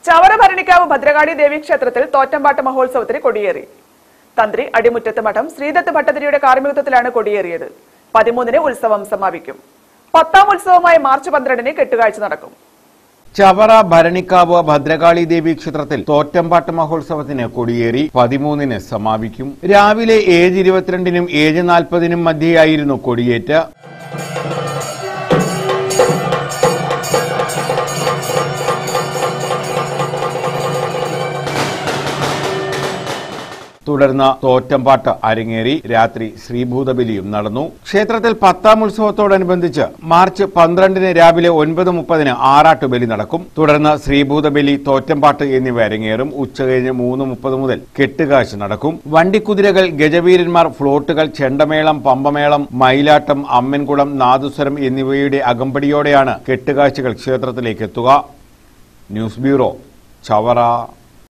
ചവറ ഭരണിക്കാവ് ഭദ്രകാളി ദേവി ക്ഷേത്രത്തിൽ തോറ്റമ്പാട്ട് മഹോത്സവത്തിന് കൊടിയേറി തന്ത്രി അടിമുറ്റത്ത് മഠം ശ്രീദത്ത് ഭട്ടതിരിയുടെ കാർമ്മികത്വത്തിലാണ് കൊടിയേറിയത് പതിമൂന്നിന് ഉത്സവം സമാപിക്കും പത്താം ഉത്സവമായ മാർച്ച് പന്ത്രണ്ടിന് കെട്ടുകാഴ്ച നടക്കും ചവറ ഭരണിക്കാവ് ഭദ്രകാളി ദേവി ക്ഷേത്രത്തിൽ തോറ്റമ്പാട്ട് മഹോത്സവത്തിന് കൊടിയേറി പതിമൂന്നിന് സമാപിക്കും രാവിലെ ഏഴ് ഇരുപത്തിരണ്ടിനും ഏഴ് നാൽപ്പതിനും മധ്യയായിരുന്നു കൊടിയേറ്റ് തുടർന്ന് തോറ്റമ്പാട്ട് അരങ്ങേറി രാത്രി ശ്രീഭൂതബലിയും നടന്നു ക്ഷേത്രത്തിൽ പത്താം ഉത്സവത്തോടനുബന്ധിച്ച് മാർച്ച് പന്ത്രണ്ടിന് രാവിലെ ഒൻപത് മുപ്പതിന് ആറാട്ടുബലി നടക്കും തുടർന്ന് ശ്രീഭൂതബലി തോറ്റമ്പാട്ട് എന്നിവ അരങ്ങേറും ഉച്ചകഴിഞ്ഞ് മൂന്ന് മുപ്പത് മുതൽ കെട്ടുകാഴ്ച നടക്കും വണ്ടിക്കുതിരകൾ ഗജവീരന്മാർ ഫ്ലോട്ടുകൾ ചെണ്ടമേളം പമ്പമേളം മയിലാട്ടം അമ്മൻകുളം നാദുസ്വരം എന്നിവയുടെ അകമ്പടിയോടെയാണ് കെട്ടുകാഴ്ചകൾ ക്ഷേത്രത്തിലേക്ക് എത്തുക ന്യൂസ് ബ്യൂറോ ചവറ